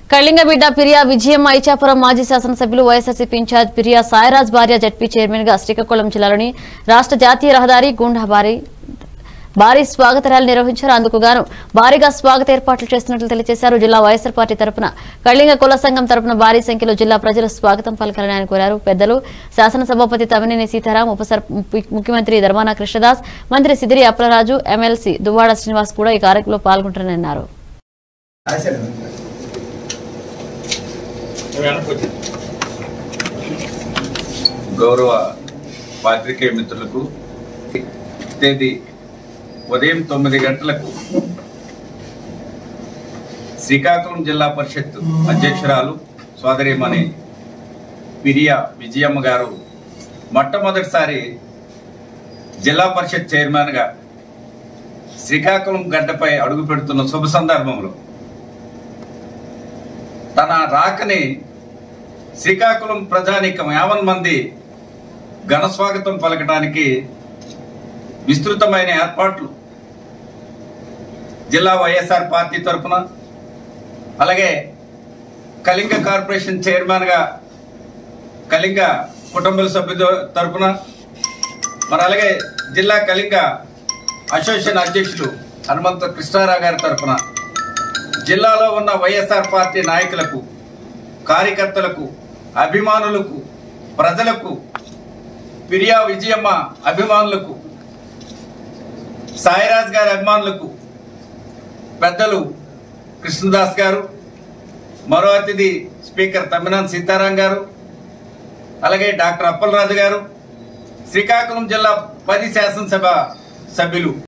కళింగబిడ్డ పిరియా విజయమ్మ ఇచ్చాపురం మాజీ శాసనసభ్యులు వైఎస్ఆర్సీపీ ఇన్ఛార్జ్ పిరియా సాయిరాజ్ భార్య జడ్పీ చైర్మన్ గా శ్రీకాకుళం జిల్లాలోని రాష్ట్ర జాతీయ రహదారి గుండా భారీ భారీ స్వాగత ర్యాలీ నిర్వహించారు అందుకు గాను భారీగా స్వాగత ఏర్పాట్లు చేస్తున్నట్లు తెలియజేశారు జిల్లా వైఎస్ఆర్ పార్టీ తరపున కళింగ కుల సంఘం తరపున భారీ సంఖ్యలో జిల్లా ప్రజలు స్వాగతం పలకాలని ఆయన కోరారు పెద్దలు శాసనసభాపతి తమినేని సీతారాం ఉప సర్- ముఖ్యమంత్రి ధర్మాన కృష్ణదాస్ మంత్రి సిదిరి అప్పలరాజు ఎమ్మెల్సీ దువ్వాడ శ్రీనివాస్ కూడా ఈ కార్యక్రమంలో పాల్గొంటారని అన్నారు గౌరవ పాత్రికేయ మిత్రులకు తేదీ ఉదయం తొమ్మిది గంటలకు శ్రీకాకుళం జిల్లా పరిషత్ అధ్యక్షురాలు సోదరిమణి పిరియా విజయమ్మ గారు మొట్టమొదటిసారి జిల్లా పరిషత్ చైర్మన్గా శ్రీకాకుళం గడ్డపై అడుగు పెడుతున్న శుభ సందర్భంలో తన రాకని శ్రీకాకుళం ప్రజానీకం యావన్ మంది ఘన స్వాగతం పలకడానికి విస్తృతమైన ఏర్పాట్లు జిల్లా వైఎస్ఆర్ పార్టీ తరఫున అలాగే కళింగ కార్పొరేషన్ చైర్మన్గా కళింగ కుటుంబ సభ్యుల తరఫున మరి అలాగే జిల్లా కళింగ అసోసియేషన్ అధ్యక్షులు హనుమంత కృష్ణారావు గారి తరఫున జిల్లాలో ఉన్న వైఎస్ఆర్ పార్టీ నాయకులకు కార్యకర్తలకు అభిమానులకు ప్రజలకు పిరియా విజయమ్మ అభిమానులకు సాయిరాజ్ గారి అభిమానులకు పెద్దలు కృష్ణదాస్ గారు మరో అతిథి స్పీకర్ తమ్మినాన్ సీతారాం గారు అలాగే డాక్టర్ అప్పలరాజు గారు శ్రీకాకుళం జిల్లా పది శాసనసభ సభ్యులు